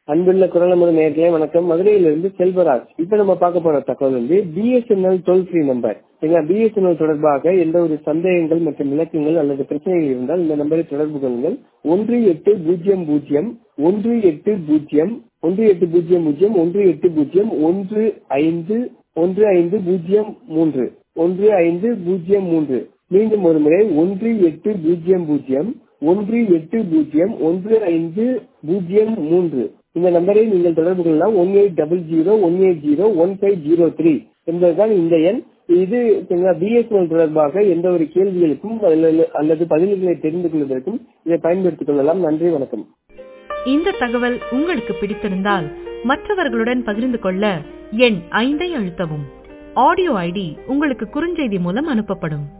அன்புள்ள குரலமுறை நேர்களே வணக்கம் மதுரையிலிருந்து செல்வராஜ் இப்ப நம்ம பார்க்க போற தகவல் வந்து பிஎஸ்என்எல் டோல் ஃப்ரீ நம்பர் சரிங்களா பிஎஸ்என்எல் தொடர்பாக எந்த ஒரு சந்தேகங்கள் மற்றும் விளக்கங்கள் அல்லது பிரச்சனைகள் இருந்தால் இந்த நம்பரை தொடர்பு கொள்ளுங்கள் ஒன்று எட்டு பூஜ்ஜியம் பூஜ்ஜியம் ஒன்று எட்டு பூஜ்ஜியம் ஒன்று எட்டு பூஜ்ஜியம் பூஜ்ஜியம் ஒன்று எட்டு பூஜ்ஜியம் ஒன்று ஐந்து ஒன்று ஐந்து பூஜ்ஜியம் மூன்று ஒன்று ஐந்து பூஜ்ஜியம் மூன்று மீண்டும் ஒரு முறை ஒன்று எட்டு பூஜ்ஜியம் பூஜ்ஜியம் ஒன்று எட்டு பூஜ்ஜியம் ஒன்று ஐந்து பூஜ்ஜியம் மூன்று இந்த நம்பரை நீங்கள் தொடர்பு கொள்ளலாம் one eight double zero one eight zero one five zero three என்பதுதான் இந்த எண் இது பிஎஸ்என்எல் தொடர்பாக எந்த ஒரு கேள்விகளுக்கும் அல்லது பதில்களை தெரிந்து கொள்வதற்கும் இதை பயன்படுத்திக் கொள்ளலாம் நன்றி வணக்கம் இந்த தகவல் உங்களுக்கு பிடித்திருந்தால் மற்றவர்களுடன் பகிர்ந்து கொள்ள எண் ஐந்தை அழுத்தவும் ஆடியோ ஐடி உங்களுக்கு குறுஞ்செய்தி மூலம் அனுப்பப்படும்